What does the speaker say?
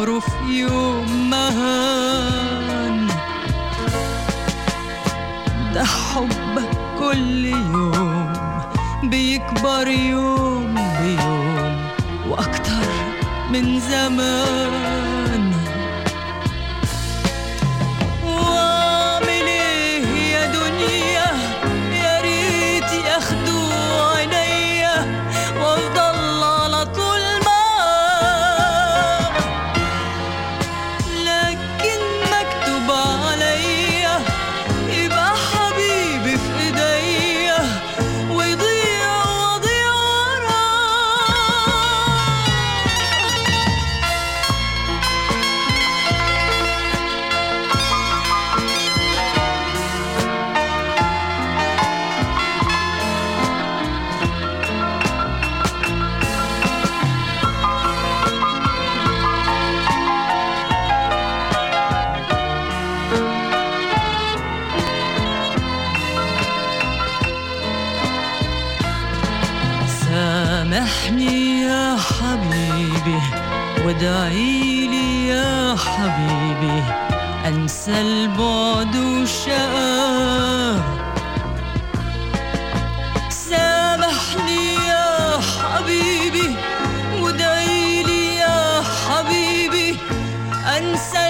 عمره في يوم مهان ده حبك كل يوم بيكبر يوم بيوم وأكتر من زمان وأعمل إيه يا دنيا يا ريت ياخدوا عينيا وأفضل على طول معاك لكن مكتوب عليا يبقى حبيبي في ايديا ويضيع واضيع وراه سامحني يا حبيبي وادعيلي يا حبيبي انسى البعد والشقاء سامحني يا حبيبي وادعيلي يا حبيبي انسى